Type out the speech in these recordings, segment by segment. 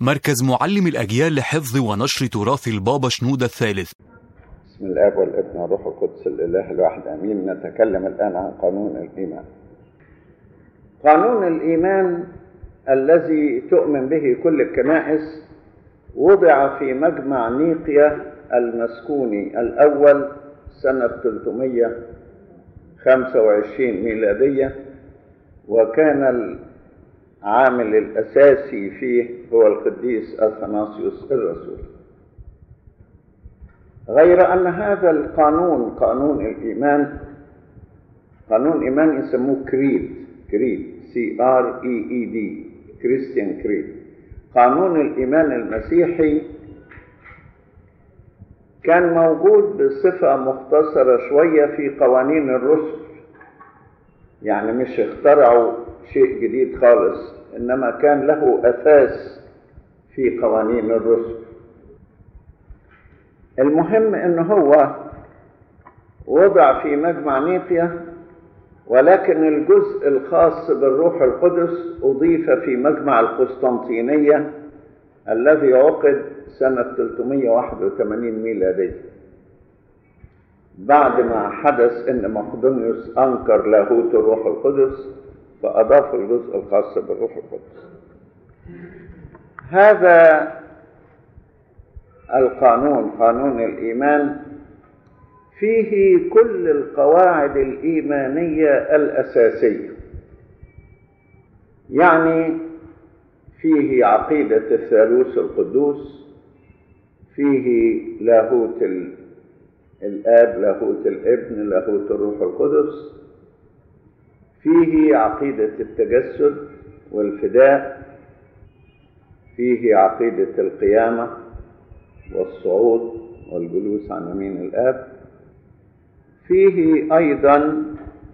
مركز معلم الأجيال لحفظ ونشر تراث البابا شنودة الثالث بسم الاب والابن والروح القدس الاله الواحد امين نتكلم الان عن قانون الايمان قانون الايمان الذي تؤمن به كل الكنائس وضع في مجمع نيقيا المسكوني الاول سنه 325 ميلاديه وكان العامل الاساسي فيه هو القديس اثناسيوس الرسول غير أن هذا القانون قانون الإيمان قانون إيمان يسموه كريد كريد سي ار اي اي دي كريستيان كريد قانون الإيمان المسيحي كان موجود بصفة مختصرة شوية في قوانين الرسل يعني مش اخترعوا شيء جديد خالص إنما كان له أساس في قوانين الرسل المهم ان هو وضع في مجمع نيقيا ولكن الجزء الخاص بالروح القدس اضيف في مجمع القسطنطينيه الذي عقد سنه 381 ميلاديه بعد ما حدث ان مقدونيوس انكر لاهوت الروح القدس فاضاف الجزء الخاص بالروح القدس هذا القانون قانون الايمان فيه كل القواعد الايمانيه الاساسيه يعني فيه عقيده الثالوث القدوس فيه لاهوت الاب لاهوت الابن لاهوت الروح القدس فيه عقيده التجسد والفداء فيه عقيده القيامه والصعود والجلوس عن يمين الاب فيه ايضا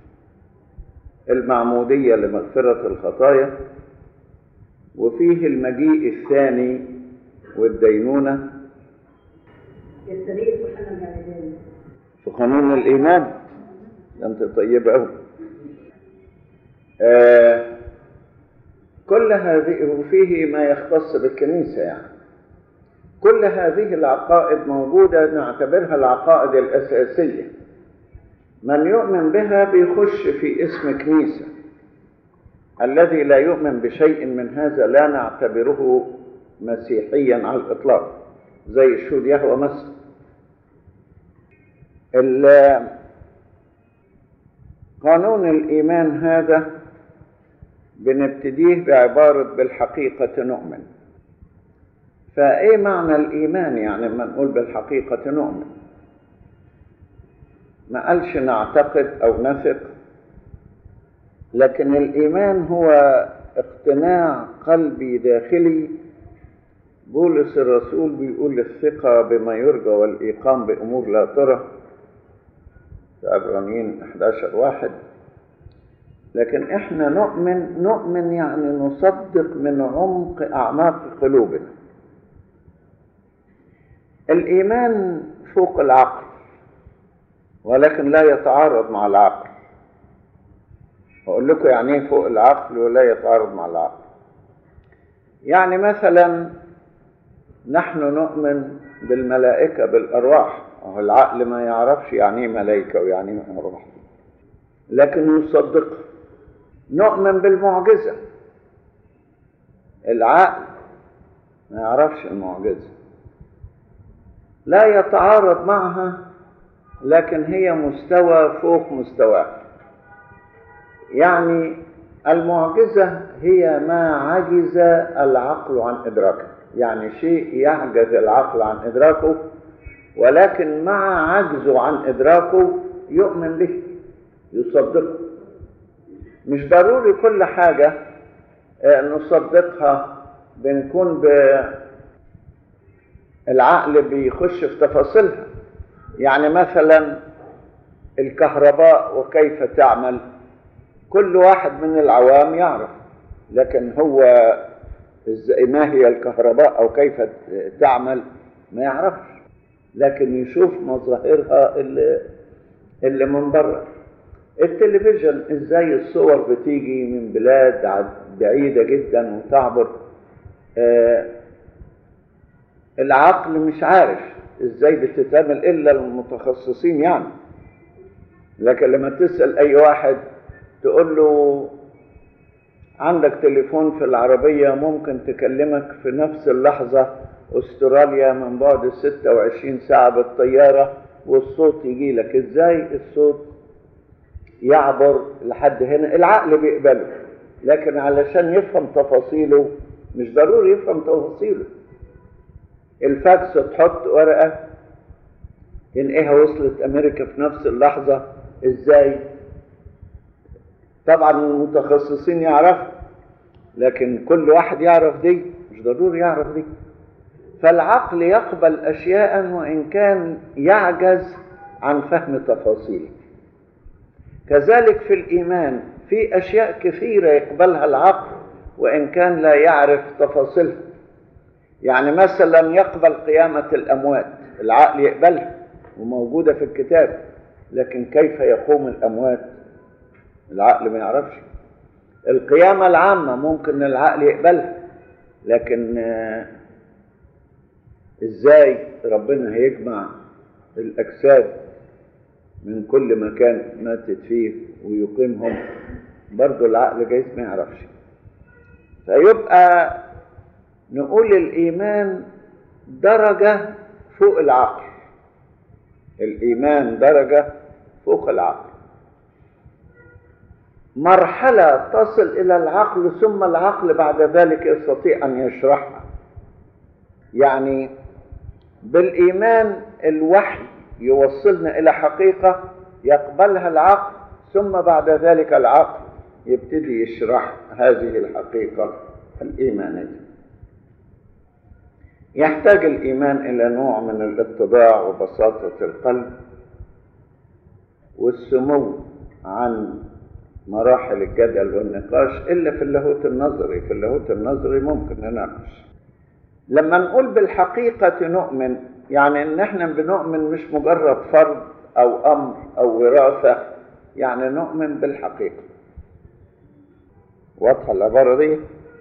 المعموديه لمغفره الخطايا وفيه المجيء الثاني والدينونه في قانون الايمان انت طيبه قوي آه كل هذه وفيه ما يختص بالكنيسه يعني كل هذه العقائد موجودة نعتبرها العقائد الأساسية من يؤمن بها بيخش في اسم كنيسة الذي لا يؤمن بشيء من هذا لا نعتبره مسيحيا على الإطلاق زي الشهود يهوى مثلا قانون الإيمان هذا بنبتديه بعبارة بالحقيقة نؤمن فايه معنى الايمان يعني لما نقول بالحقيقه نؤمن ما قالش نعتقد او نثق لكن الايمان هو اقتناع قلبي داخلي بولس الرسول بيقول الثقة بما يرجى والإيقام بأمور لا ترى في عبرانيين 11 واحد لكن احنا نؤمن نؤمن يعني نصدق من عمق أعماق قلوبنا الإيمان فوق العقل ولكن لا يتعارض مع العقل أقول لكم يعني إيه فوق العقل ولا يتعارض مع العقل يعني مثلا نحن نؤمن بالملائكة بالأرواح وهو العقل ما يعرفش يعني إيه ملائكة ويعني إيه أرواح لكن نصدقها نؤمن بالمعجزة العقل ما يعرفش المعجزه لا يتعارض معها لكن هي مستوى فوق مستواه يعني المعجزة هي ما عجز العقل عن إدراكه يعني شيء يعجز العقل عن إدراكه ولكن مع عجزه عن إدراكه يؤمن به يصدقه مش ضروري كل حاجة نصدقها بنكون ب العقل بيخش في تفاصيلها يعني مثلا الكهرباء وكيف تعمل كل واحد من العوام يعرف لكن هو ما هي الكهرباء او كيف تعمل ما يعرفش لكن يشوف مظاهرها اللي, اللي من بره التلفزيون ازاي الصور بتيجي من بلاد بعيدة جدا وتعبر آه العقل مش عارف ازاي بتتعمل الا المتخصصين يعني لكن لما تسال اي واحد تقول له عندك تليفون في العربية ممكن تكلمك في نفس اللحظة استراليا من بعد 26 ساعة بالطيارة والصوت يجي لك ازاي الصوت يعبر لحد هنا العقل بيقبله لكن علشان يفهم تفاصيله مش ضروري يفهم تفاصيله الفاكس تحط ورقة تنقيها وصلت أمريكا في نفس اللحظة إزاي؟ طبعا المتخصصين يعرفوا لكن كل واحد يعرف دي مش ضروري يعرف دي فالعقل يقبل أشياء وإن كان يعجز عن فهم تفاصيله كذلك في الإيمان في أشياء كثيرة يقبلها العقل وإن كان لا يعرف تفاصيلها يعني مثلا يقبل قيامة الأموات العقل يقبلها وموجودة في الكتاب لكن كيف يقوم الأموات العقل ما يعرفش القيامة العامة ممكن العقل يقبلها لكن ازاي ربنا هيجمع الأجساد من كل مكان ماتت فيه ويقيمهم برضو العقل جايز ما يعرفش فيبقى نقول الإيمان درجة فوق العقل الإيمان درجة فوق العقل مرحلة تصل إلى العقل ثم العقل بعد ذلك يستطيع أن يشرحها يعني بالإيمان الوحي يوصلنا إلى حقيقة يقبلها العقل ثم بعد ذلك العقل يبتدي يشرح هذه الحقيقة الإيمانية يحتاج الإيمان إلى نوع من الاتضاع وبساطة القلب والسمو عن مراحل الجدل والنقاش إلا في اللاهوت النظري في اللاهوت النظري ممكن نناقش لما نقول بالحقيقة نؤمن يعني إن إحنا بنؤمن مش مجرد فرض أو أمر أو وراثة يعني نؤمن بالحقيقة واضحة العبارة دي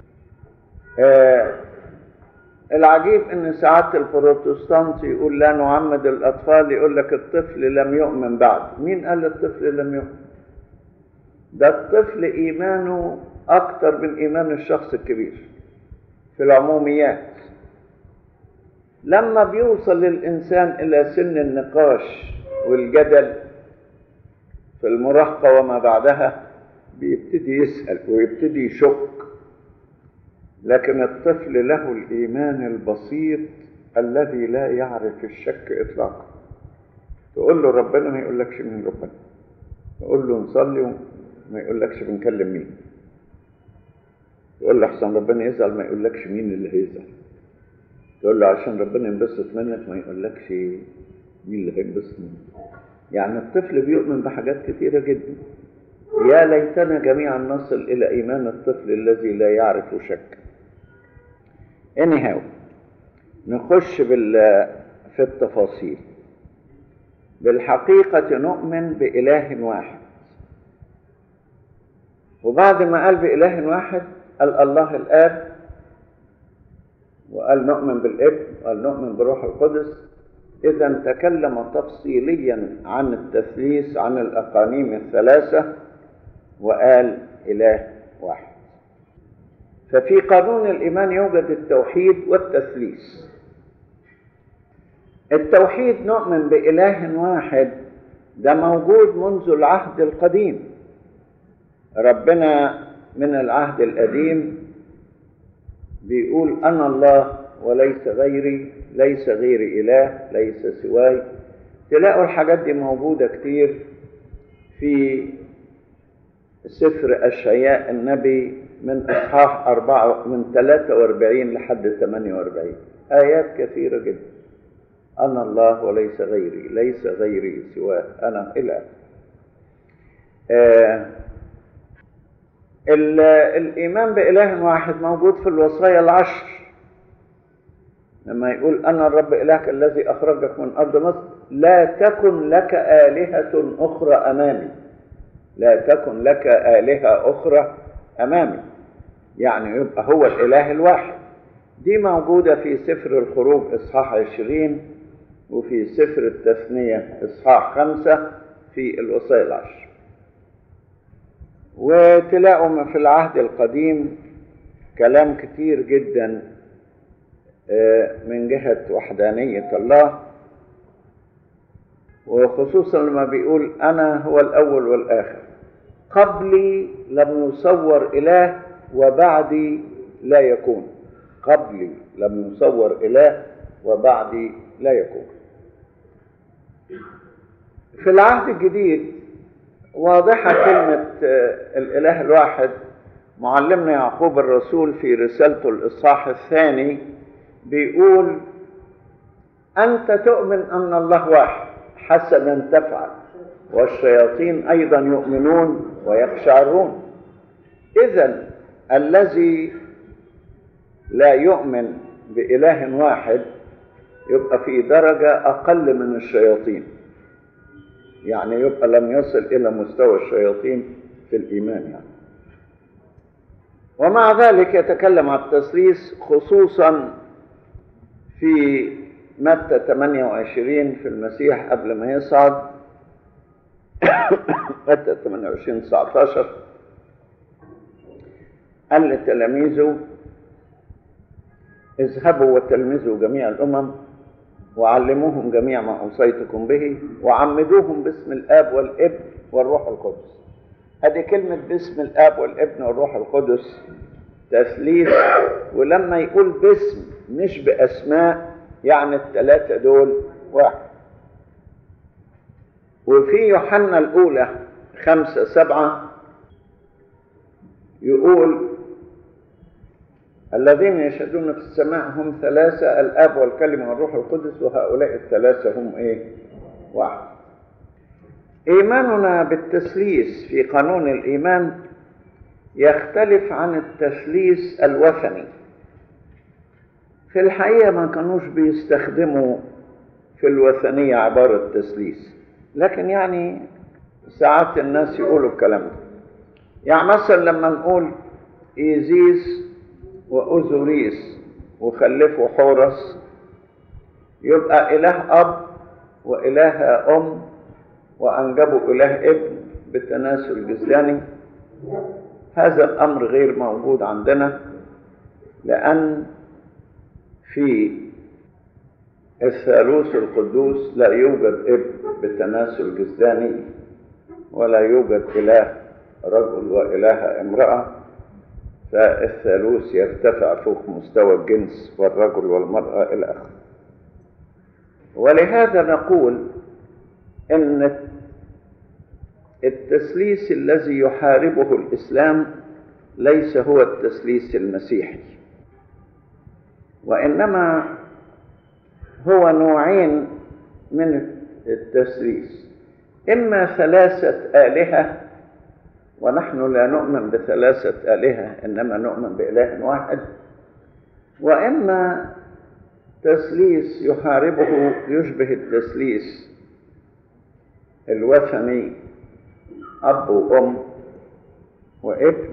آه العجيب ان ساعات البروتستانت يقول لا نعمد الاطفال يقول لك الطفل لم يؤمن بعد مين قال الطفل لم يؤمن ده الطفل ايمانه اكتر من ايمان الشخص الكبير في العموميات لما بيوصل الانسان الى سن النقاش والجدل في المراهقه وما بعدها بيبتدي يسال ويبتدي يشك لكن الطفل له الايمان البسيط الذي لا يعرف الشك اطلاقا تقول له ربنا ما يقولكش مين ربنا تقول له نصلي وما يقولكش بنكلم مين تقول له احسن ربنا يزعل ما يقولكش مين اللي هيزعل تقول له عشان ربنا ينبسط منك ما يقولكش مين اللي هينبسط منك يعني الطفل بيؤمن بحاجات كثيرة جدا يا ليتنا جميعا نصل إلى إيمان الطفل الذي لا يعرف شك anyhow نخش بال في التفاصيل بالحقيقة نؤمن بإله واحد وبعد ما قال بإله واحد قال الله الآب وقال نؤمن بالابن وقال نؤمن بروح القدس إذا تكلم تفصيليا عن التثليث عن الأقانيم الثلاثة وقال إله واحد ففي قانون الإيمان يوجد التوحيد والتثليث التوحيد نؤمن بإله واحد ده موجود منذ العهد القديم ربنا من العهد القديم بيقول أنا الله وليس غيري ليس غيري إله ليس سواي تلاقوا الحاجات دي موجودة كتير في سفر أشعياء النبي من إصحاح أربعة من 43 لحد 48 آيات كثيرة جدا أنا الله وليس غيري ليس غيري سواه أنا إله آه الإيمان بإله واحد موجود في الوصايا العشر لما يقول أنا الرب إلهك الذي أخرجك من أرض مصر لا تكن لك آلهة أخرى أمامي لا تكن لك آلهة أخرى أمامي يعني يبقى هو الإله الواحد دي موجودة في سفر الخروج إصحاح عشرين وفي سفر التثنية إصحاح خمسة في الوصايا العشر وتلاقوا في العهد القديم كلام كتير جدا من جهة وحدانية الله وخصوصا لما بيقول أنا هو الأول والآخر قبلي لم يصور إله وبعدي لا يكون قبلي لم يصور إله وبعدي لا يكون في العهد الجديد واضحة كلمة الإله الواحد معلمنا يعقوب الرسول في رسالته الإصحاح الثاني بيقول أنت تؤمن أن الله واحد حسنا تفعل والشياطين أيضا يؤمنون ويقشعرون إذا الذي لا يؤمن بإله واحد يبقى في درجة أقل من الشياطين يعني يبقى لم يصل إلى مستوى الشياطين في الإيمان يعني ومع ذلك يتكلم عن التثليث خصوصا في متى 28 في المسيح قبل ما يصعد متى 28 19 قال لتلاميذه اذهبوا وتلمذوا جميع الامم وعلموهم جميع ما اوصيتكم به وعمدوهم باسم الاب والابن والروح القدس هذه كلمه باسم الاب والابن والروح القدس تثليث ولما يقول باسم مش باسماء يعني الثلاثه دول واحد وفي يوحنا الاولى خمسه سبعه يقول الذين يشهدون في السماء هم ثلاثة الآب والكلمة والروح القدس وهؤلاء الثلاثة هم إيه؟ واحد. إيماننا بالتثليث في قانون الإيمان يختلف عن التثليث الوثني. في الحقيقة ما كانوش بيستخدموا في الوثنية عبارة تثليث، لكن يعني ساعات الناس يقولوا الكلام ده. يعني مثلا لما نقول إيزيس وأوزوريس وخلفوا حورس يبقى إله أب وإله أم وأنجبوا إله ابن بالتناسل الجزلاني هذا الأمر غير موجود عندنا لأن في الثالوث القدوس لا يوجد ابن بالتناسل الجزلاني ولا يوجد إله رجل وإله امرأة فالثالوث يرتفع فوق مستوى الجنس والرجل والمرأة إلى آخره ولهذا نقول إن التثليث الذي يحاربه الإسلام ليس هو التثليث المسيحي وإنما هو نوعين من التثليث إما ثلاثة آلهة ونحن لا نؤمن بثلاثة آلهة إنما نؤمن بإله واحد وإما تثليث يحاربه يشبه التثليث الوثني أب وأم وابن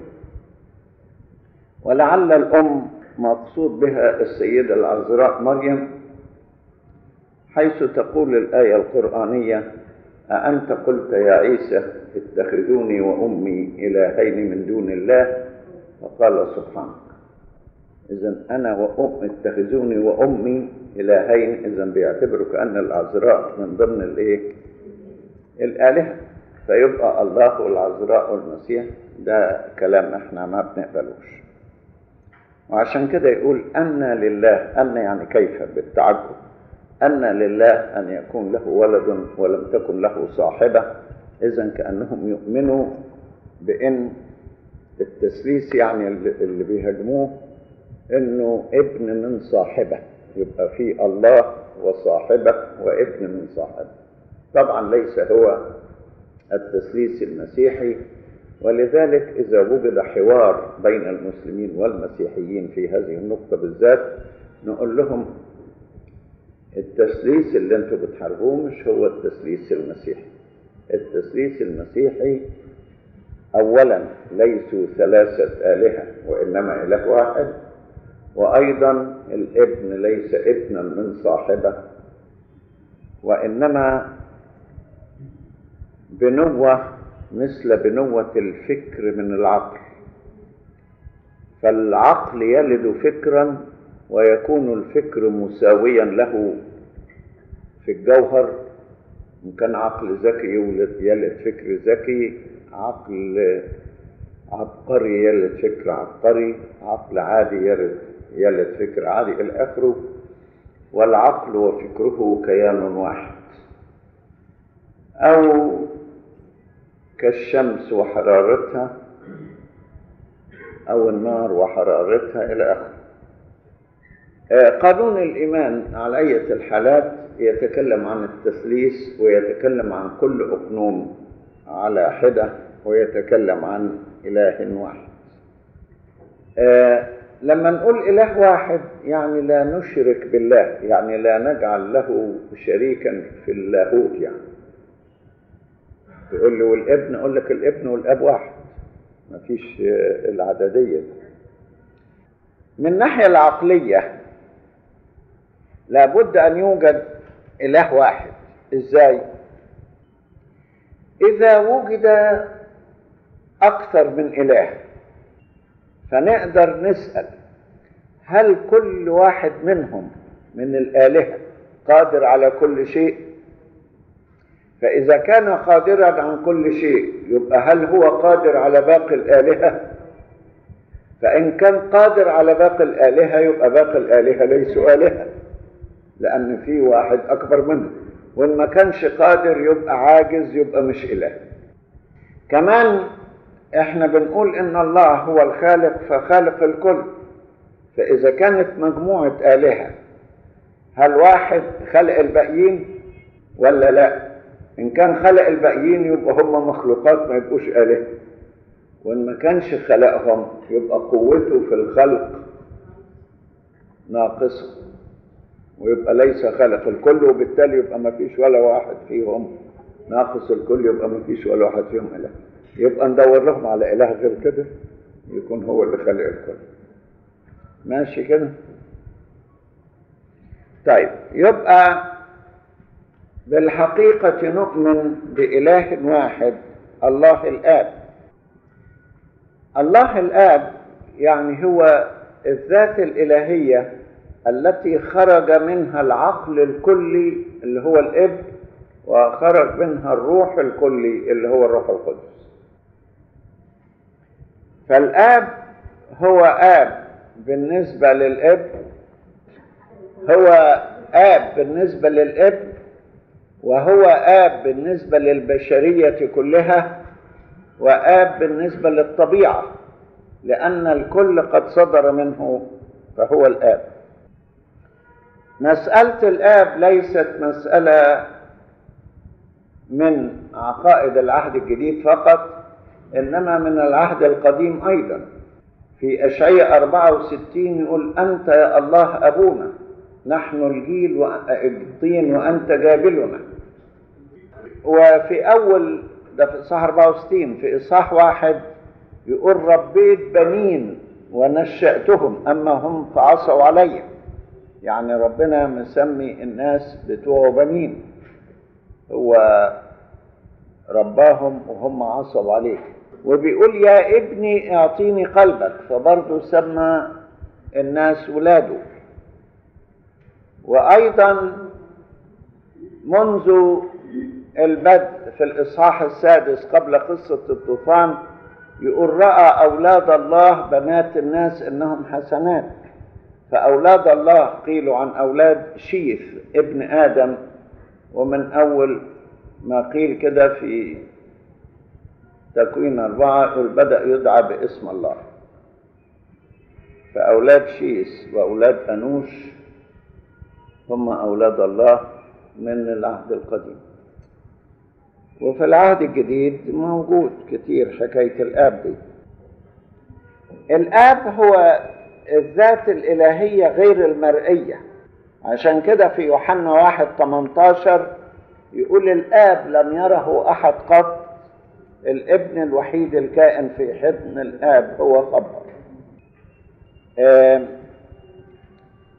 ولعل الأم مقصود بها السيدة العذراء مريم حيث تقول الآية القرآنية أأنت قلت يا عيسى اتخذوني وأمي إلهين من دون الله فقال سبحانك إذا أنا وأم اتخذوني وأمي إلهين إذا بيعتبروا كأن العذراء من ضمن الإيه؟ الآلهة فيبقى الله والعذراء والمسيح ده كلام احنا ما بنقبلوش وعشان كده يقول أن لله أن يعني كيف بالتعجب أن لله أن يكون له ولد ولم تكن له صاحبة إذا كأنهم يؤمنوا بأن التثليث يعني اللي بيهاجموه إنه ابن من صاحبة يبقى في الله وصاحبة وابن من صاحبة طبعا ليس هو التثليث المسيحي ولذلك إذا وجد حوار بين المسلمين والمسيحيين في هذه النقطة بالذات نقول لهم التثليث اللي انتوا بتحاربوه مش هو التثليث المسيحي التثليث المسيحي اولا ليسوا ثلاثة آلهة وإنما إله واحد وأيضا الابن ليس ابنا من صاحبه وإنما بنوة مثل بنوة الفكر من العقل فالعقل يلد فكرا ويكون الفكر مساويا له في الجوهر إن كان عقل ذكي يولد يلد فكر ذكي عقل عبقري يلد فكر عبقري عقل عادي يلد يلد فكر عادي إلى آخره والعقل وفكره كيان واحد أو كالشمس وحرارتها أو النار وحرارتها إلى آخره قانون الإيمان على أية الحالات يتكلم عن التثليث ويتكلم عن كل أقنوم على حدة ويتكلم عن إله واحد لما نقول إله واحد يعني لا نشرك بالله يعني لا نجعل له شريكا في اللاهوت يعني تقول له والابن أقول لك الابن والأب واحد ما فيش العددية دي. من الناحية العقلية لابد أن يوجد إله واحد إزاي؟ إذا وجد أكثر من إله فنقدر نسأل هل كل واحد منهم من الآلهة قادر على كل شيء؟ فإذا كان قادرا عن كل شيء يبقى هل هو قادر على باقي الآلهة؟ فإن كان قادر على باقي الآلهة يبقى باقي الآلهة ليسوا آلهة لأن في واحد أكبر منه وإن ما كانش قادر يبقى عاجز يبقى مش إله كمان إحنا بنقول إن الله هو الخالق فخالق الكل فإذا كانت مجموعة آلهة هل واحد خلق الباقيين ولا لا إن كان خلق الباقيين يبقى هم مخلوقات ما يبقوش آلهة وإن ما كانش خلقهم يبقى قوته في الخلق ناقصة ويبقى ليس خلق الكل وبالتالي يبقى ما فيش ولا واحد فيهم ناقص الكل يبقى ما فيش ولا واحد فيهم إله يبقى ندور لهم على إله غير كده يكون هو اللي خلق الكل ماشي كده طيب يبقى بالحقيقة نؤمن بإله واحد الله الآب الله الآب يعني هو الذات الإلهية التي خرج منها العقل الكلي اللي هو الابن وخرج منها الروح الكلي اللي هو الروح القدس فالاب هو اب بالنسبه للابن هو اب بالنسبه للابن وهو اب بالنسبه للبشريه كلها واب بالنسبه للطبيعه لان الكل قد صدر منه فهو الاب مسألة الآب ليست مسألة من عقائد العهد الجديد فقط إنما من العهد القديم أيضا في أشعية 64 يقول أنت يا الله أبونا نحن الجيل الطين وأنت جابلنا وفي أول ده في إصحاح 64 في إصحاح واحد يقول ربيت بنين ونشأتهم أما هم فعصوا عليّ يعني ربنا مسمي الناس بتوع بنين هو رباهم وهم عصوا عليه وبيقول يا ابني اعطيني قلبك فبرضه سمى الناس ولاده وايضا منذ البدء في الاصحاح السادس قبل قصه الطوفان يقول راى اولاد الله بنات الناس انهم حسنات فأولاد الله قيلوا عن أولاد شيث ابن آدم ومن أول ما قيل كده في تكوين أربعة يقول بدأ يدعى باسم الله فأولاد شيث وأولاد أنوش هم أولاد الله من العهد القديم وفي العهد الجديد موجود كتير حكاية الآب دي الآب هو الذات الإلهية غير المرئية عشان كده في يوحنا واحد 18 يقول الآب لم يره أحد قط الابن الوحيد الكائن في حضن الآب هو خبر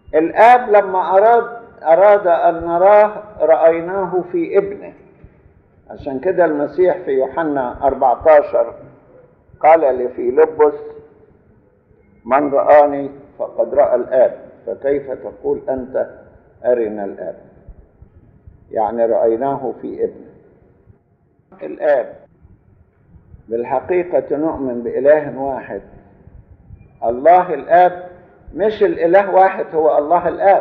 الآب لما أراد أراد أن نراه رأيناه في ابنه عشان كده المسيح في يوحنا 14 قال لفيلبس من رآني فقد رأى الآب فكيف تقول أنت أرنا الآب يعني رأيناه في ابنه الآب بالحقيقة نؤمن بإله واحد الله الآب مش الإله واحد هو الله الآب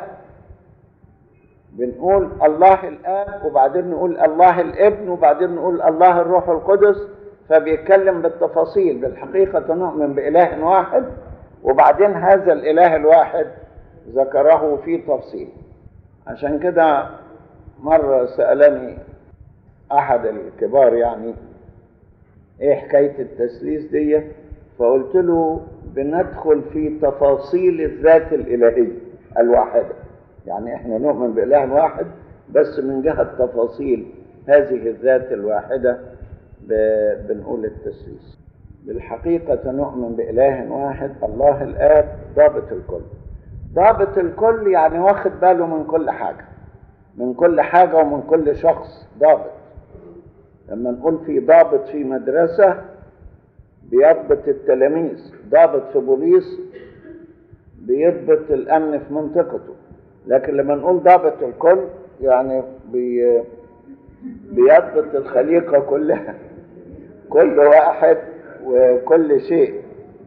بنقول الله الآب وبعدين نقول الله الابن وبعدين نقول الله الروح القدس فبيتكلم بالتفاصيل بالحقيقة نؤمن بإله واحد وبعدين هذا الإله الواحد ذكره في تفصيل عشان كده مرة سألني أحد الكبار يعني إيه حكاية التثليث دي فقلت له بندخل في تفاصيل الذات الإلهية الواحدة يعني إحنا نؤمن بإله واحد بس من جهة تفاصيل هذه الذات الواحدة بنقول التثليث بالحقيقة نؤمن بإله واحد الله الآب ضابط الكل ضابط الكل يعني واخد باله من كل حاجة من كل حاجة ومن كل شخص ضابط لما نقول في ضابط في مدرسة بيضبط التلاميذ ضابط في بوليس بيضبط الأمن في منطقته لكن لما نقول ضابط الكل يعني بي بيضبط الخليقة كلها كل واحد وكل شيء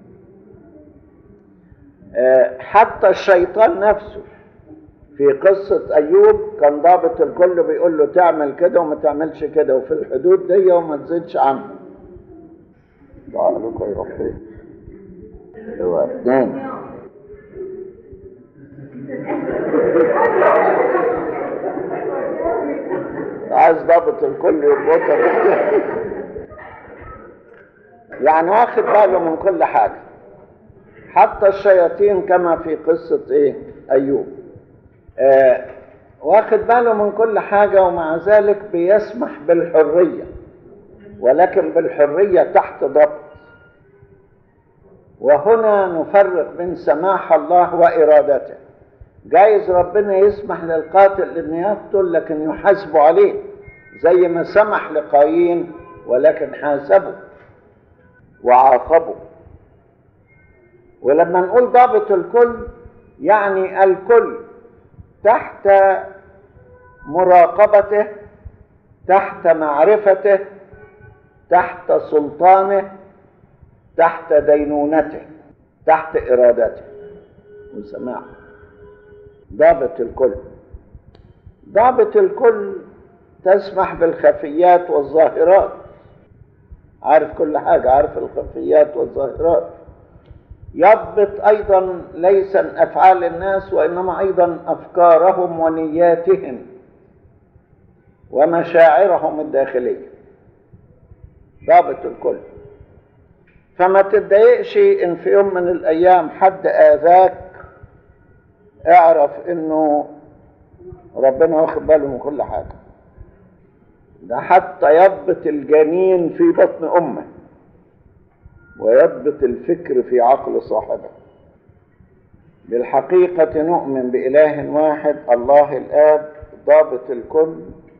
حتى الشيطان نفسه في قصة أيوب كان ضابط الكل بيقول له تعمل كده وما تعملش كده وفي الحدود دي وما تزيدش عنه تعالوا يروح فين هو اثنين عايز ضابط الكل يربطها يعني واخد باله من كل حاجة حتى الشياطين كما في قصة ايه ايوب آه واخد باله من كل حاجة ومع ذلك بيسمح بالحرية ولكن بالحرية تحت ضبط وهنا نفرق بين سماح الله وإرادته جايز ربنا يسمح للقاتل ان يقتل لكن يحاسبه عليه زي ما سمح لقايين ولكن حاسبه وعاقبه ولما نقول ضابط الكل يعني الكل تحت مراقبته تحت معرفته تحت سلطانه تحت دينونته تحت ارادته وسماعه ضابط الكل ضابط الكل تسمح بالخفيات والظاهرات عارف كل حاجة عارف الخفيات والظاهرات يضبط أيضا ليس أفعال الناس وإنما أيضا أفكارهم ونياتهم ومشاعرهم الداخلية ضابط الكل فما تتضايقش إن في يوم من الأيام حد آذاك اعرف إنه ربنا واخد باله من كل حاجة ده حتى يضبط الجنين في بطن أمه ويضبط الفكر في عقل صاحبه بالحقيقة نؤمن بإله واحد الله الآب ضابط الكل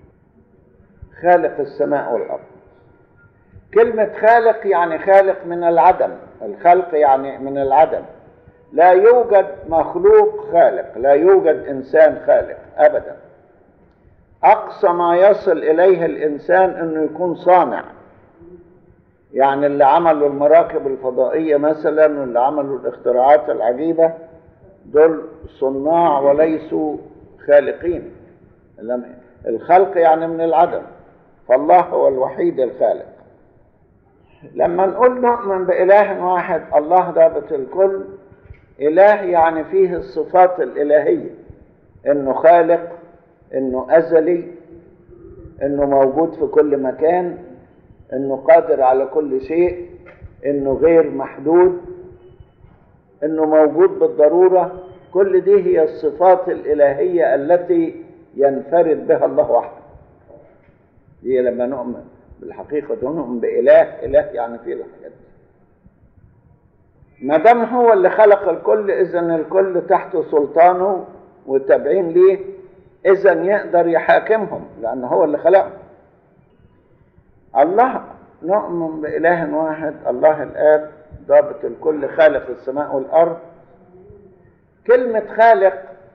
خالق السماء والأرض كلمة خالق يعني خالق من العدم الخلق يعني من العدم لا يوجد مخلوق خالق لا يوجد إنسان خالق أبدا أقصى ما يصل إليه الإنسان أنه يكون صانع يعني اللي عملوا المراكب الفضائية مثلا واللي عملوا الاختراعات العجيبة دول صناع وليسوا خالقين الخلق يعني من العدم فالله هو الوحيد الخالق لما نقول نؤمن بإله واحد الله ضابط الكل إله يعني فيه الصفات الإلهية إنه خالق إنه أزلي إنه موجود في كل مكان إنه قادر على كل شيء إنه غير محدود إنه موجود بالضرورة كل دي هي الصفات الإلهية التي ينفرد بها الله وحده دي لما نؤمن بالحقيقة نؤمن بإله إله يعني فيه الحاجات دي ما دام هو اللي خلق الكل اذا الكل تحت سلطانه وتابعين ليه اذا يقدر يحاكمهم لان هو اللي خلقهم الله نؤمن باله واحد الله الاب ضابط الكل خالق السماء والارض كلمه خالق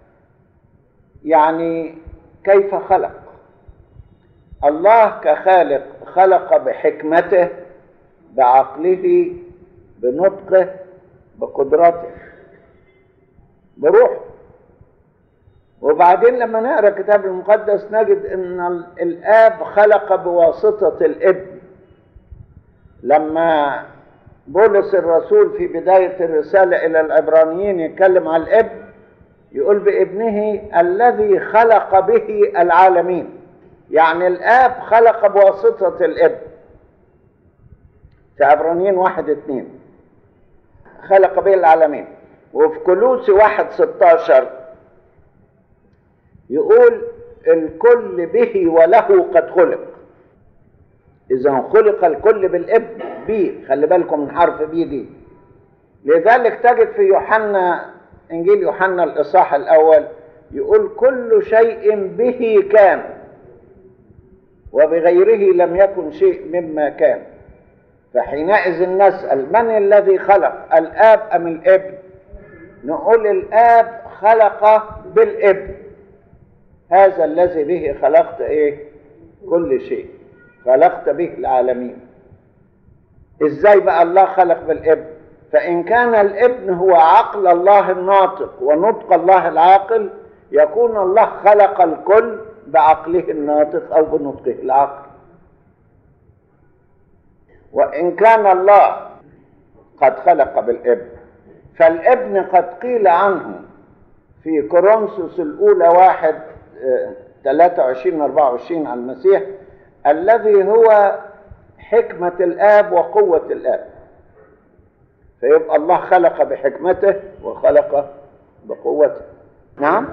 يعني كيف خلق الله كخالق خلق بحكمته بعقله بنطقه بقدرته بروحه وبعدين لما نقرا الكتاب المقدس نجد ان الاب خلق بواسطه الابن لما بولس الرسول في بدايه الرساله الى العبرانيين يتكلم عن الابن يقول بابنه الذي خلق به العالمين يعني الاب خلق بواسطه الابن في عبرانيين واحد اتنين خلق به العالمين وفي كلوسي واحد ستاشر يقول الكل به وله قد خلق اذا خلق الكل بالابن بي خلي بالكم من حرف بي دي لذلك تجد في يوحنا انجيل يوحنا الاصحاح الاول يقول كل شيء به كان وبغيره لم يكن شيء مما كان فحينئذ نسال من الذي خلق الاب ام الابن نقول الاب خلق بالابن هذا الذي به خلقت ايه كل شيء خلقت به العالمين ازاي بقى الله خلق بالابن فان كان الابن هو عقل الله الناطق ونطق الله العاقل يكون الله خلق الكل بعقله الناطق او بنطقه العاقل وان كان الله قد خلق بالابن فالابن قد قيل عنه في كورنثوس الاولى واحد 23 24 على المسيح الذي هو حكمة الآب وقوة الآب فيبقى الله خلق بحكمته وخلق بقوته نعم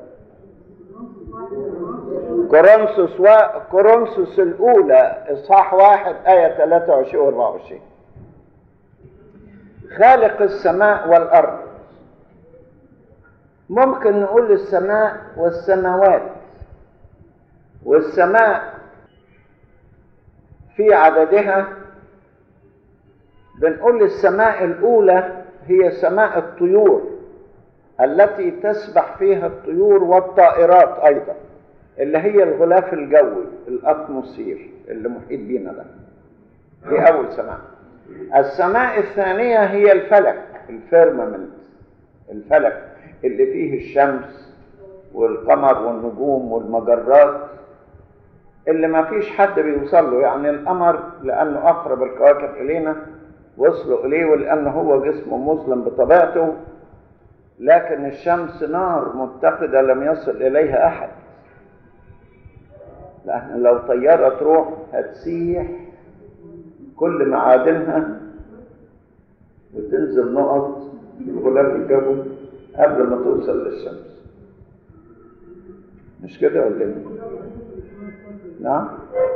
كورنثوس و... كورنثوس الأولى إصحاح واحد آية 23 و 24 خالق السماء والأرض ممكن نقول السماء والسماوات والسماء في عددها بنقول السماء الأولى هي سماء الطيور التي تسبح فيها الطيور والطائرات أيضا اللي هي الغلاف الجوي الأطموسير اللي محيط بينا ده دي أول سماء السماء الثانية هي الفلك الفيرمامنت الفلك اللي فيه الشمس والقمر والنجوم والمجرات اللي ما فيش حد بيوصل له يعني القمر لأنه أقرب الكواكب إلينا وصلوا إليه ولأنه هو جسمه مظلم بطبيعته لكن الشمس نار متقدة لم يصل إليها أحد لأن لو طيارة تروح هتسيح كل معادنها وتنزل نقط في الغلاف الجوي قبل ما توصل للشمس مش كده ولا ايه؟ نعم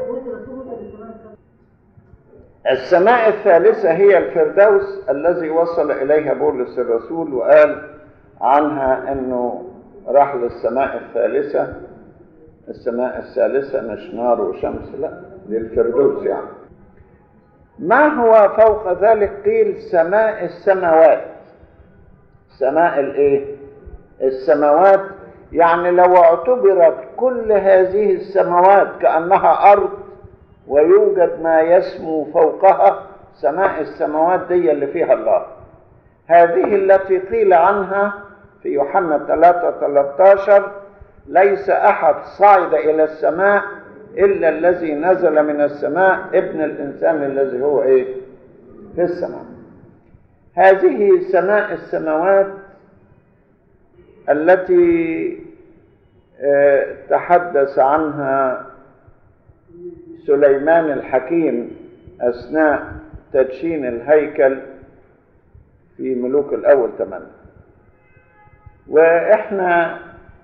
السماء الثالثة هي الفردوس الذي وصل إليها بولس الرسول وقال عنها أنه راح للسماء الثالثة السماء الثالثة مش نار وشمس لا دي الفردوس يعني ما هو فوق ذلك قيل سماء السماوات سماء الايه السماوات يعني لو اعتبرت كل هذه السماوات كانها ارض ويوجد ما يسمو فوقها سماء السماوات دي اللي فيها الله هذه التي قيل عنها في يوحنا 3 13 ليس احد صعد الى السماء الا الذي نزل من السماء ابن الانسان الذي هو ايه في السماء هذه سماء السماوات التي تحدث عنها سليمان الحكيم اثناء تدشين الهيكل في ملوك الاول ثمانية واحنا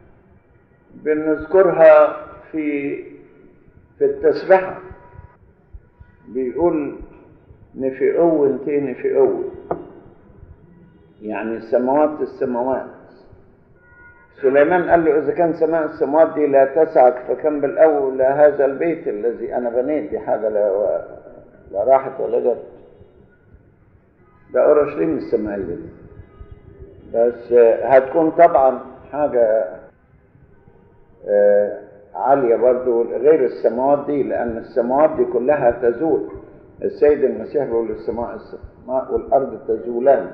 بنذكرها في في التسبحة بيقول نفقو انتي نفقو يعني سماوات السماوات سليمان قال له إذا كان سماء السماوات دي لا تسعك فكم بالأول هذا البيت الذي أنا بنيت دي حاجة لا, لا راحت ولا جت ده أورشليم السمائية دي بس هتكون طبعا حاجة عالية برضو غير السماوات دي لأن السماوات دي كلها تزول السيد المسيح بيقول السماء السماء والأرض تزولان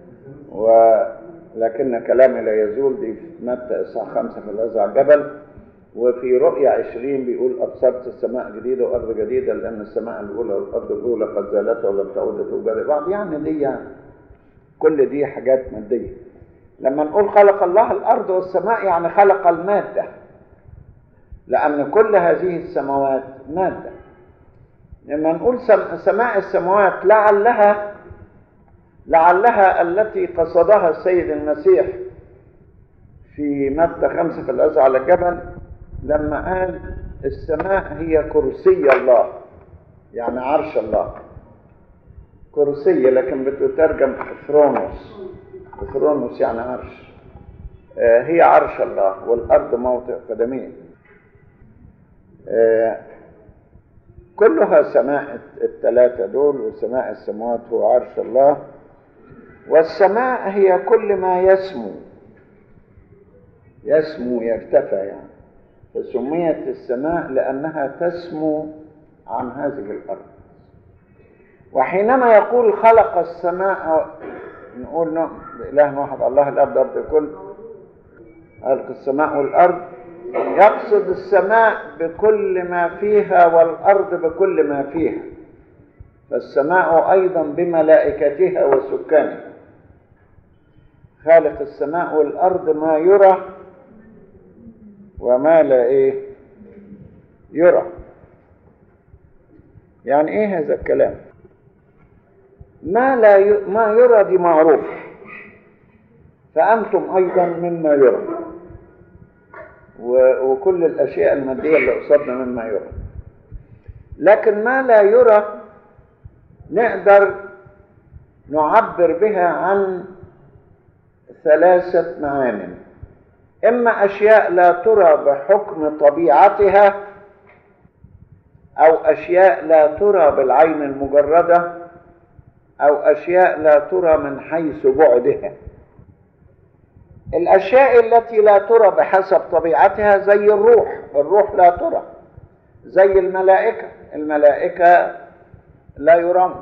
ولكن كلامي لا يزول دي في متى إصحاح خمسة في الأزرع الجبل وفي رؤيا عشرين بيقول أبصرت السماء جديدة وأرض جديدة لأن السماء الأولى والأرض الأولى قد زالت ولم تعود توجد بعض يعني دي يعني كل دي حاجات مادية لما نقول خلق الله الأرض والسماء يعني خلق المادة لأن كل هذه السماوات مادة لما نقول سماء السماوات لعلها لعلها التي قصدها السيد المسيح في متى خمسة في الأزرع على الجبل لما قال السماء هي كرسي الله يعني عرش الله كرسي لكن بتترجم ثرونوس ثرونوس يعني عرش هي عرش الله والأرض موطئ قدميه كلها سماء الثلاثة دول وسماء السماوات هو عرش الله والسماء هي كل ما يسمو يسمو يرتفع يعني فسميت السماء لأنها تسمو عن هذه الأرض وحينما يقول خلق السماء نقول بإله واحد الله الأب رب الكل خلق السماء والأرض يقصد السماء بكل ما فيها والأرض بكل ما فيها فالسماء أيضا بملائكتها وسكانها خالق السماء والأرض ما يرى وما لا إيه يرى يعني إيه هذا الكلام ما لا ي... ما يرى دي معروف فأنتم أيضا مما يرى و... وكل الأشياء المادية اللي قصدنا مما يرى لكن ما لا يرى نقدر نعبر بها عن ثلاثة معان إما أشياء لا ترى بحكم طبيعتها أو أشياء لا ترى بالعين المجردة أو أشياء لا ترى من حيث بعدها الأشياء التي لا ترى بحسب طبيعتها زي الروح الروح لا ترى زي الملائكة الملائكة لا يرون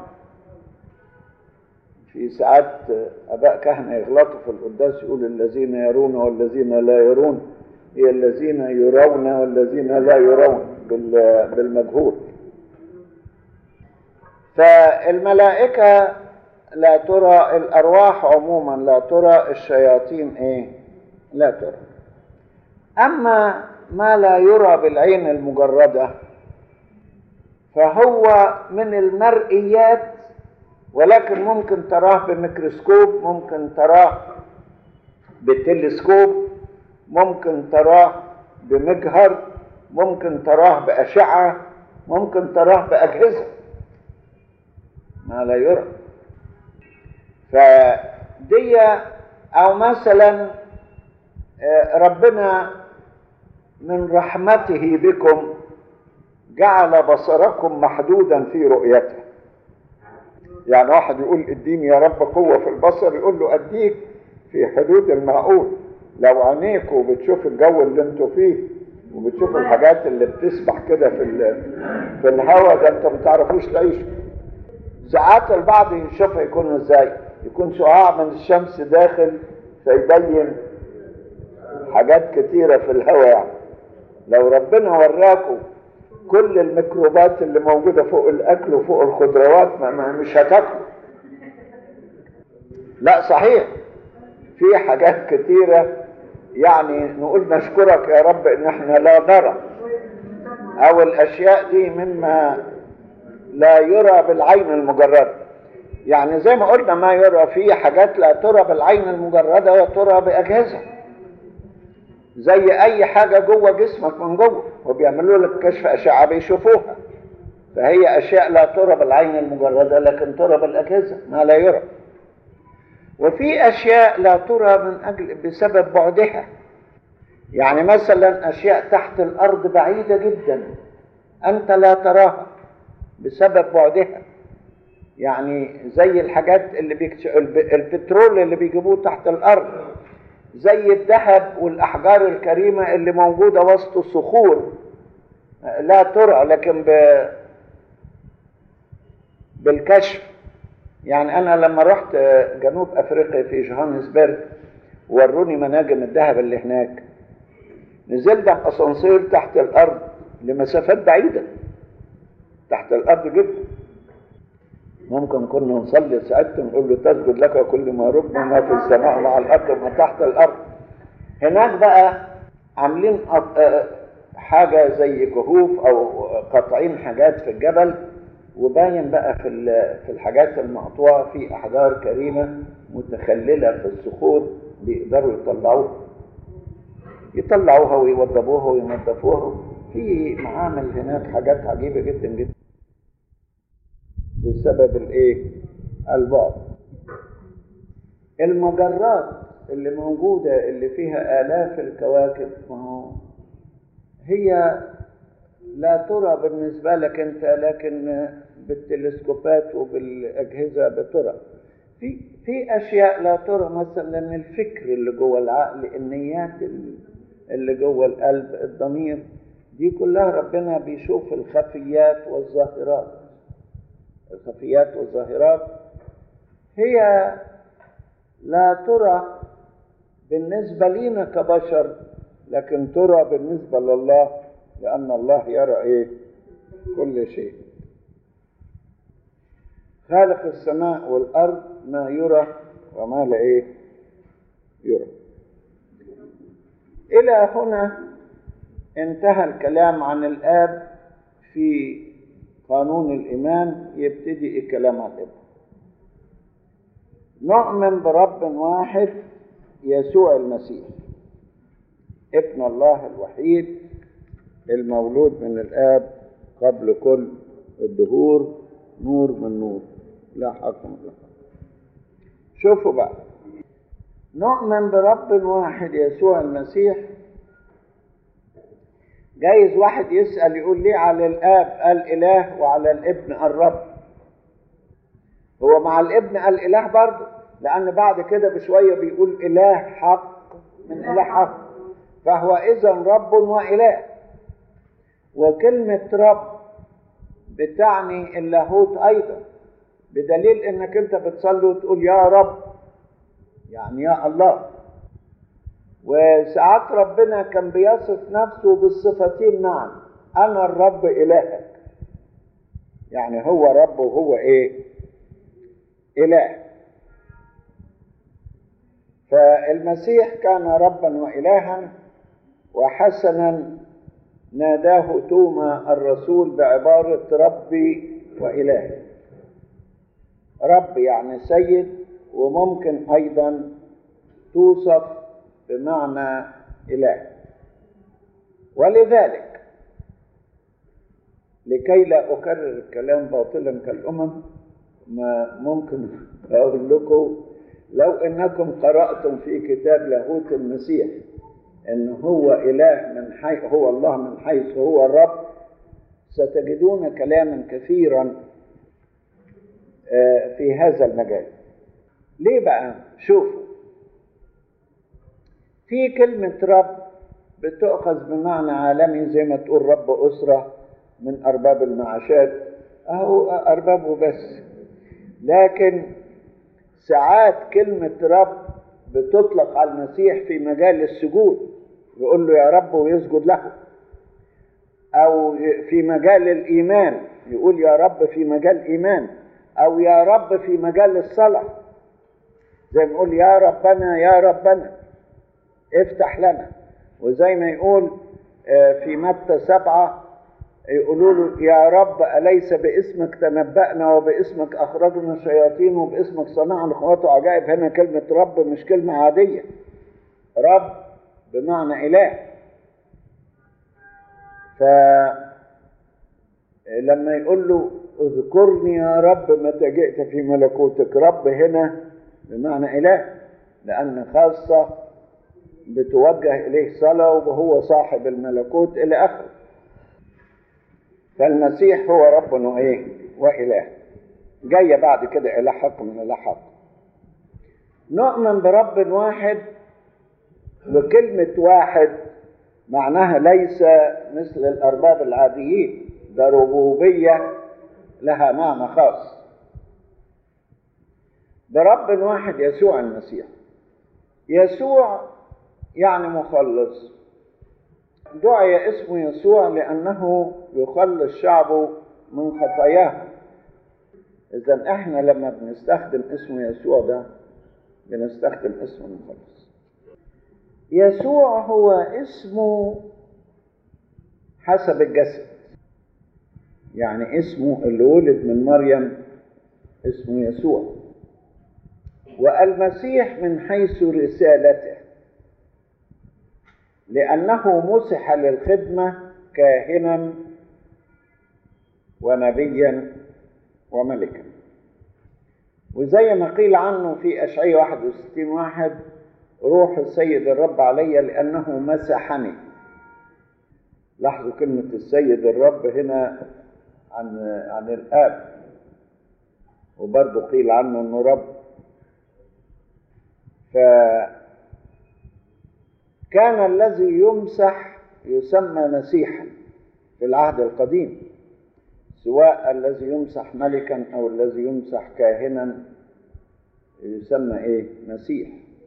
في ساعات اباء كهنه يغلطوا في القداس يقول الذين يرون والذين لا يرون هي الذين يرون والذين لا يرون بالمجهول فالملائكه لا ترى الارواح عموما لا ترى الشياطين ايه لا ترى اما ما لا يرى بالعين المجرده فهو من المرئيات ولكن ممكن تراه بميكروسكوب ممكن تراه بتلسكوب ممكن تراه بمجهر ممكن تراه بأشعة ممكن تراه بأجهزة ما لا يرى فدي أو مثلا ربنا من رحمته بكم جعل بصركم محدودا في رؤيته يعني واحد يقول اديني يا رب قوة في البصر يقول له اديك في حدود المعقول لو عينيكوا بتشوف الجو اللي انتوا فيه وبتشوف الحاجات اللي بتسبح كده في في الهواء ده انتوا ما بتعرفوش تعيشوا ساعات البعض يشوفها يكون ازاي يكون شعاع من الشمس داخل فيبين حاجات كتيرة في الهواء يعني لو ربنا وراكم كل الميكروبات اللي موجودة فوق الأكل وفوق الخضروات ما ما مش هتاكلوا لا صحيح في حاجات كتيرة يعني نقول نشكرك يا رب ان احنا لا نرى او الاشياء دي مما لا يرى بالعين المجردة يعني زي ما قلنا ما يرى في حاجات لا ترى بالعين المجردة وترى بأجهزة زي اي حاجة جوه جسمك من جوه وبيعملوا لك كشف اشعة بيشوفوها فهي اشياء لا ترى بالعين المجردة لكن ترى بالاجهزة ما لا يرى وفي أشياء لا ترى من أجل بسبب بعدها يعني مثلا أشياء تحت الأرض بعيدة جدا أنت لا تراها بسبب بعدها يعني زي الحاجات اللي بيكتش... البترول اللي بيجيبوه تحت الأرض زي الذهب والأحجار الكريمة اللي موجودة وسط الصخور لا ترى لكن ب... بالكشف يعني أنا لما رحت جنوب أفريقيا في جوهانسبرج وروني مناجم الذهب اللي هناك نزلنا بأسانسير تحت الأرض لمسافات بعيدة تحت الأرض جدا ممكن كنا نصلي ساعتها نقول له تسجد لك كل ما رب ما في السماء مع الأرض وما تحت الأرض هناك بقى عاملين حاجة زي كهوف أو قاطعين حاجات في الجبل وباين بقى في في الحاجات المقطوعة في أحجار كريمة متخللة في الصخور بيقدروا يطلعوها يطلعوها ويوضبوها وينظفوها في معامل هناك حاجات عجيبة جدا جدا بسبب الايه البعد المجرات اللي موجودة اللي فيها آلاف الكواكب ما هو هي لا ترى بالنسبة لك أنت لكن بالتلسكوبات وبالأجهزة بترى في في أشياء لا ترى مثلا الفكر اللي جوه العقل النيات اللي جوه القلب الضمير دي كلها ربنا بيشوف الخفيات والظاهرات الخفيات والظاهرات هي لا ترى بالنسبة لينا كبشر لكن ترى بالنسبة لله لأن الله يرى إيه كل شيء خالق السماء والأرض ما يرى وما لا إيه يرى إلى هنا انتهى الكلام عن الآب في قانون الإيمان يبتدي الكلام عن الابن نؤمن برب واحد يسوع المسيح ابن الله الوحيد المولود من الآب قبل كل الدهور نور من نور لا حق من لا شوفوا بقى نؤمن برب واحد يسوع المسيح جايز واحد يسأل يقول ليه على الآب قال إله وعلى الابن الرب هو مع الابن قال إله برضه لأن بعد كده بشوية بيقول إله حق من إله حق فهو إذا رب وإله وكلمة رب بتعني اللاهوت أيضا بدليل إنك أنت بتصلي وتقول يا رب يعني يا الله وساعات ربنا كان بيصف نفسه بالصفتين معا انا الرب الهك يعني هو رب وهو ايه اله فالمسيح كان ربا والها وحسنا ناداه توما الرسول بعباره ربي والهي رب يعني سيد وممكن ايضا توصف بمعنى إله ولذلك لكي لا أكرر الكلام باطلا كالأمم ما ممكن أقول لكم لو أنكم قرأتم في كتاب لاهوت المسيح أن هو إله من حي هو الله من حيث هو الرب ستجدون كلاما كثيرا في هذا المجال ليه بقى شوفوا في كلمة رب بتؤخذ بمعنى عالمي زي ما تقول رب أسرة من أرباب المعاشات أهو أرباب وبس لكن ساعات كلمة رب بتطلق على المسيح في مجال السجود يقول له يا رب ويسجد له أو في مجال الإيمان يقول يا رب في مجال إيمان أو يا رب في مجال الصلاة زي ما يقول يا ربنا يا ربنا افتح لنا وزي ما يقول في متى سبعة يقولوا له يا رب أليس باسمك تنبأنا وباسمك أخرجنا الشياطين وباسمك صنعنا الخوات وعجائب هنا كلمة رب مش كلمة عادية رب بمعنى إله فلما يقول له اذكرني يا رب متى جئت في ملكوتك رب هنا بمعنى إله لأن خاصة بتوجه إليه صلاة وهو صاحب الملكوت إلى آخره فالمسيح هو رب وإيه وإله جاية بعد كده إله حق من إله حق نؤمن برب واحد وكلمة واحد معناها ليس مثل الأرباب العاديين ده ربوبية لها معنى خاص برب واحد يسوع المسيح يسوع يعني مخلص دعي اسمه يسوع لأنه يخلص شعبه من خطاياه إذا إحنا لما بنستخدم اسم يسوع ده بنستخدم اسم المخلص يسوع هو اسمه حسب الجسد يعني اسمه اللي ولد من مريم اسمه يسوع والمسيح من حيث رسالته لأنه مسح للخدمة كاهنا ونبيا وملكا وزي ما قيل عنه في أشعية 61 واحد روح السيد الرب علي لأنه مسحني لاحظوا كلمة السيد الرب هنا عن عن الآب وبرضه قيل عنه إنه رب فكان الذي يمسح يسمى مسيحا في العهد القديم سواء الذي يمسح ملكا او الذي يمسح كاهنا يسمى ايه مسيح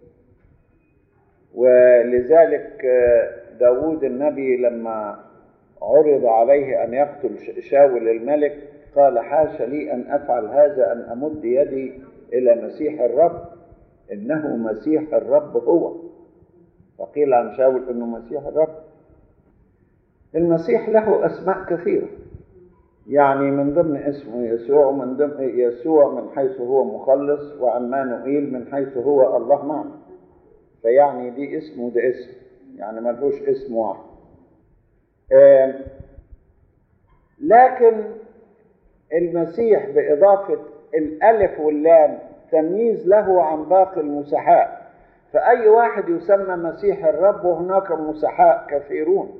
ولذلك داود النبي لما عرض عليه ان يقتل شاول الملك قال حاش لي ان افعل هذا ان امد يدي الى مسيح الرب انه مسيح الرب هو فقيل عن شاول انه مسيح الرب المسيح له اسماء كثيره يعني من ضمن اسمه يسوع ومن ضمن يسوع من حيث هو مخلص وعمانوئيل من حيث هو الله معنا فيعني دي اسم وده اسم يعني ملهوش اسم واحد آه لكن المسيح بإضافة الألف واللام تمييز له عن باقي المسحاء فأي واحد يسمى مسيح الرب وهناك مسحاء كثيرون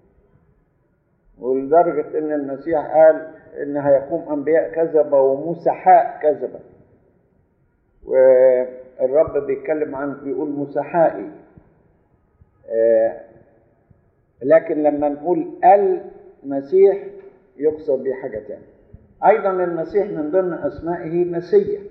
ولدرجة إن المسيح قال إن هيقوم أنبياء كذبة ومسحاء كذبة والرب بيتكلم عن بيقول مسحائي لكن لما نقول المسيح يقصد به حاجة تانية أيضا المسيح من ضمن أسمائه مسيح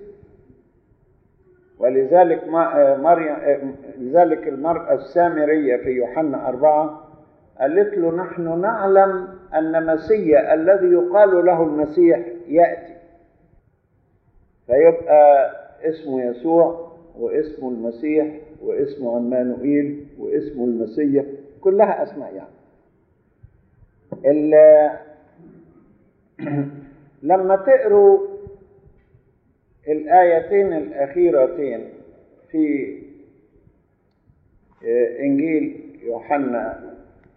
ولذلك مريم لذلك المرأة السامرية في يوحنا أربعة قالت له نحن نعلم أن مسيا الذي يقال له المسيح يأتي فيبقى اسمه يسوع واسمه المسيح واسمه عمانوئيل واسمه المسيح كلها أسماء يعني لما تقروا الآيتين الأخيرتين في إنجيل يوحنا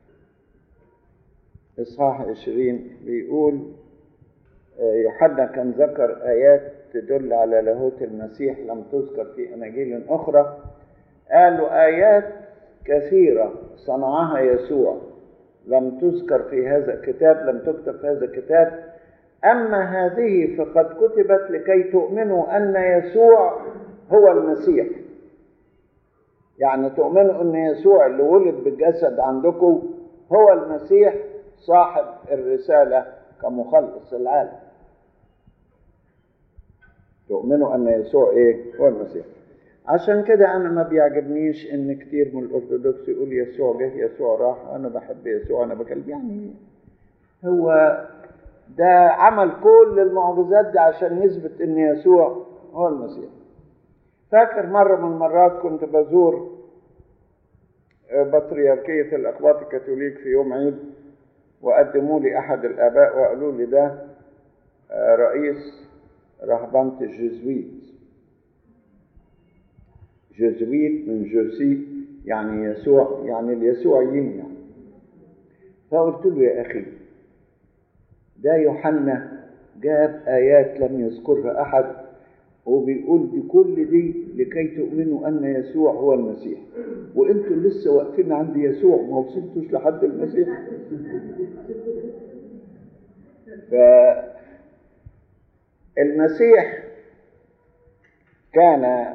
إصحاح 20 بيقول يوحنا كان ذكر آيات تدل على لاهوت المسيح لم تذكر في أناجيل أخرى قالوا آيات كثيرة صنعها يسوع لم تذكر في هذا الكتاب لم تكتب في هذا الكتاب أما هذه فقد كتبت لكي تؤمنوا أن يسوع هو المسيح يعني تؤمنوا أن يسوع اللي ولد بالجسد عندكم هو المسيح صاحب الرسالة كمخلص العالم تؤمنوا أن يسوع إيه هو المسيح عشان كده أنا ما بيعجبنيش إن كتير من الأرثوذكس يقول يسوع جه يسوع راح أنا بحب يسوع أنا بكلم يعني هو ده عمل كل المعجزات دي عشان يثبت ان يسوع هو المسيح فاكر مرة من المرات كنت بزور بطريركية الأقباط الكاثوليك في يوم عيد وقدموا لي أحد الآباء وقالوا لي ده رئيس رهبنة الجزويت جزويت من جوسي يعني يسوع يعني اليسوعيين يعني فقلت له يا أخي ده يوحنا جاب آيات لم يذكرها أحد وبيقول دي كل دي لكي تؤمنوا ان يسوع هو المسيح وانتوا لسه واقفين عند يسوع ما وصلتوش لحد المسيح فالمسيح كان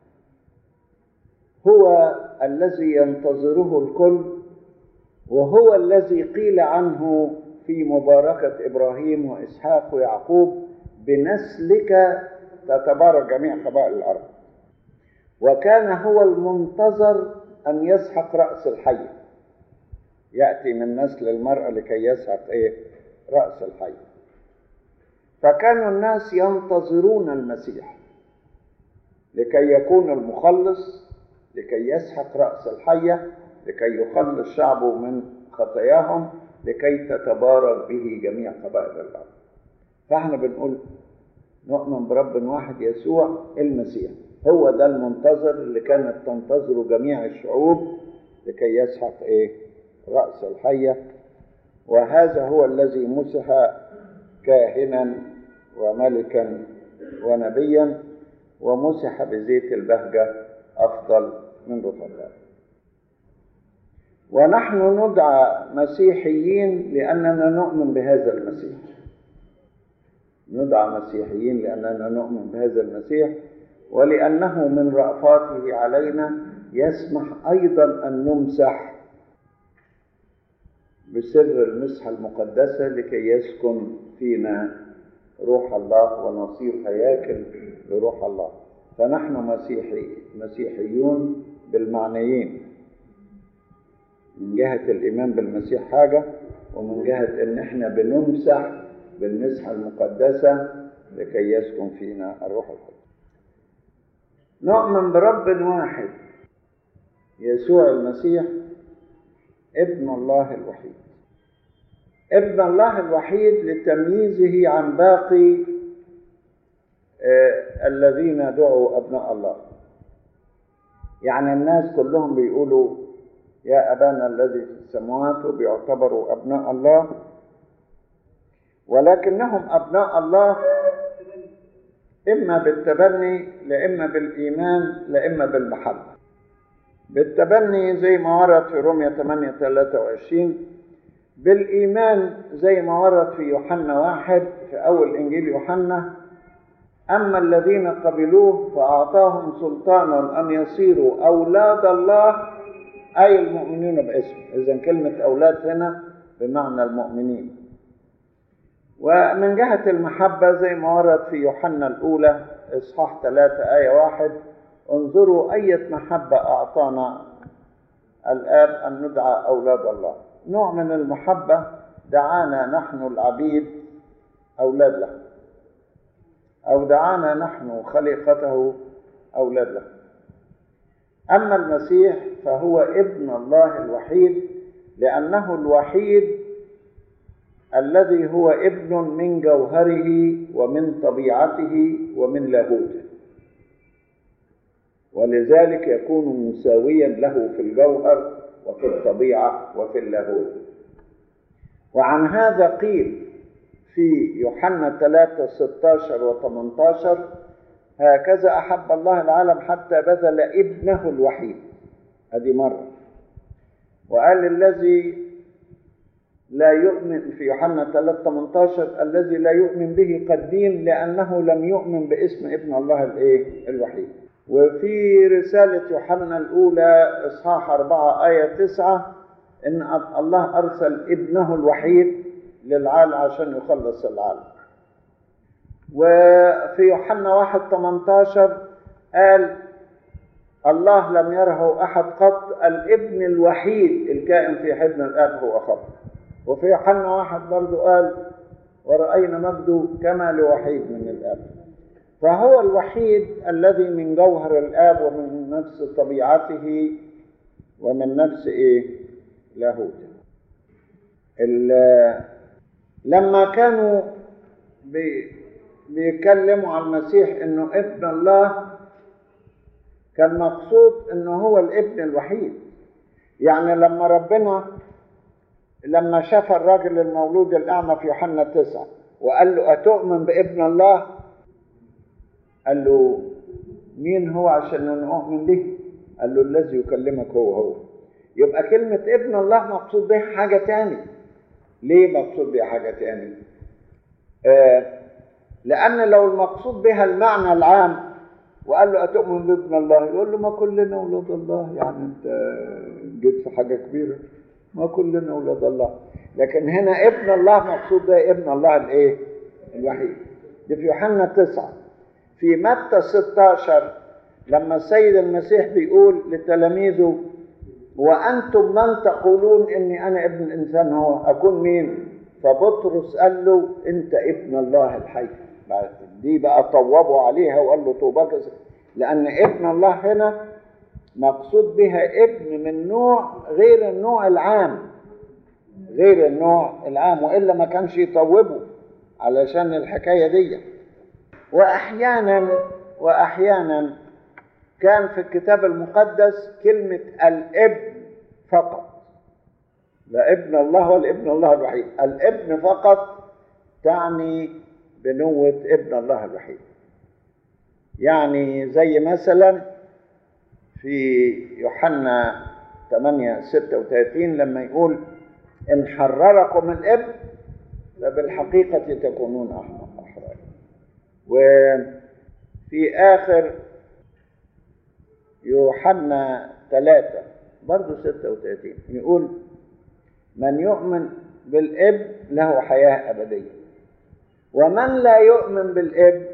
هو الذي ينتظره الكل وهو الذي قيل عنه في مباركة إبراهيم وإسحاق ويعقوب بنسلك تتبارك جميع قبائل الأرض وكان هو المنتظر أن يسحق رأس الحي يأتي من نسل المرأة لكي يسحق إيه؟ رأس الحي فكانوا الناس ينتظرون المسيح لكي يكون المخلص لكي يسحق رأس الحية لكي يخلص شعبه من خطاياهم لكي تتبارك به جميع قبائل الأرض فاحنا بنقول نؤمن برب واحد يسوع المسيح هو ده المنتظر اللي كانت تنتظره جميع الشعوب لكي يسحق ايه رأس الحية وهذا هو الذي مسح كاهنا وملكا ونبيا ومسح بزيت البهجة أفضل من رفقائه ونحن ندعى مسيحيين لأننا نؤمن بهذا المسيح ندعى مسيحيين لأننا نؤمن بهذا المسيح ولأنه من رأفاته علينا يسمح أيضا أن نمسح بسر المسحة المقدسة لكي يسكن فينا روح الله ونصير هياكل لروح الله فنحن مسيحي مسيحيون بالمعنيين من جهة الإيمان بالمسيح حاجة ومن جهة إن إحنا بنمسح بالمسحة المقدسة لكي يسكن فينا الروح القدس نؤمن برب واحد يسوع المسيح ابن الله الوحيد ابن الله الوحيد لتمييزه عن باقي آه الذين دعوا أبناء الله يعني الناس كلهم بيقولوا يا أبانا الذي في السماوات وبيعتبروا أبناء الله ولكنهم أبناء الله إما بالتبني لإما بالإيمان لإما بالمحبة بالتبني زي ما ورد في رومية 8 23 بالإيمان زي ما ورد في يوحنا واحد في أول إنجيل يوحنا أما الذين قبلوه فأعطاهم سلطانا أن يصيروا أولاد الله أي المؤمنين باسمه إذا كلمة أولاد هنا بمعنى المؤمنين ومن جهة المحبة زي ما ورد في يوحنا الأولى إصحاح ثلاثة آية واحد انظروا أية محبة أعطانا الآب أن ندعى أولاد الله نوع من المحبة دعانا نحن العبيد أولاد له أو دعانا نحن خليقته أولاد له أما المسيح فهو ابن الله الوحيد لأنه الوحيد الذي هو ابن من جوهره ومن طبيعته ومن لاهوته ولذلك يكون مساويا له في الجوهر وفي الطبيعة وفي اللاهوت وعن هذا قيل في يوحنا 3 16 و 18 هكذا أحب الله العالم حتى بذل ابنه الوحيد هذه مرة وقال الذي لا يؤمن في يوحنا 3 18 الذي لا يؤمن به قد دين لأنه لم يؤمن باسم ابن الله الايه الوحيد وفي رسالة يوحنا الأولى إصحاح 4 آية 9 إن الله أرسل ابنه الوحيد للعالم عشان يخلص العالم وفي يوحنا 1 18 قال الله لم يره أحد قط الابن الوحيد الكائن في حضن الآب هو خط وفي يوحنا واحد برضو قال ورأينا مجده كما لوحيد من الآب فهو الوحيد الذي من جوهر الآب ومن نفس طبيعته ومن نفس إيه لاهوته لما كانوا بي بيتكلموا عن المسيح انه ابن الله كان مقصود انه هو الابن الوحيد يعني لما ربنا لما شاف الراجل المولود الاعمى في يوحنا تسعة وقال له اتؤمن بابن الله قال له مين هو عشان أنا أؤمن به قال له الذي يكلمك هو هو يبقى كلمة ابن الله مقصود بها حاجة تاني ليه مقصود بها حاجة تاني آه لأن لو المقصود بها المعنى العام وقال له أتؤمن بابن الله يقول له ما كلنا أولاد الله يعني أنت جيت في حاجة كبيرة ما كلنا أولاد الله لكن هنا ابن الله مقصود بها ابن الله الإيه؟ الوحيد دي في يوحنا تسعة في متى 16 لما السيد المسيح بيقول لتلاميذه وأنتم من تقولون إني أنا ابن الإنسان هو أكون مين؟ فبطرس قال له أنت ابن الله الحي دي بقى طوبوا عليها وقال له طوباك لأن ابن الله هنا مقصود بها ابن من نوع غير النوع العام غير النوع العام وإلا ما كانش يطوبه علشان الحكاية دي وأحيانا وأحيانا كان في الكتاب المقدس كلمة الابن فقط لا ابن الله ولا ابن الله الوحيد الابن فقط تعني بنوة ابن الله الوحيد يعني زي مثلا في يوحنا 8 36 لما يقول إن حرركم الابن فبالحقيقة تكونون أحمق أحرار وفي آخر يوحنا ثلاثة برضه ستة وثلاثين يقول من يؤمن بالإب له حياة أبدية ومن لا يؤمن بالإب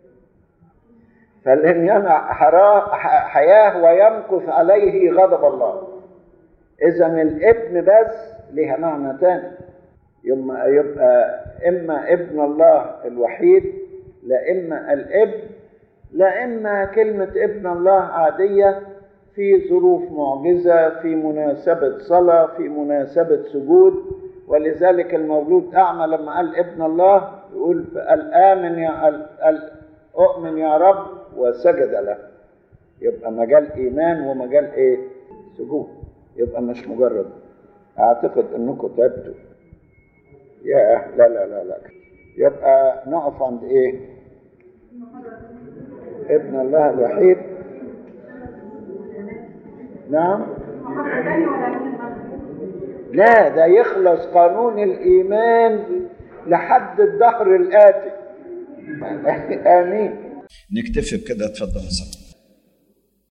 فلن ينع حياة ويمكث عليه غضب الله إذا الابن بس لها معنى تاني يبقى, يبقى إما ابن الله الوحيد لا إما الابن لا إما كلمة ابن الله عادية في ظروف معجزة في مناسبة صلاة في مناسبة سجود ولذلك المولود أعمى لما قال ابن الله يقول قال آمن يا قال أؤمن يا رب وسجد له يبقى مجال إيمان ومجال إيه؟ سجود يبقى مش مجرد أعتقد أنكم تعبتوا يا لا لا لا لا يبقى نقف عند إيه؟ ابن الله الوحيد نعم لا ده يخلص قانون الإيمان لحد الدهر الآتي آمين نكتفي بكده اتفضل يا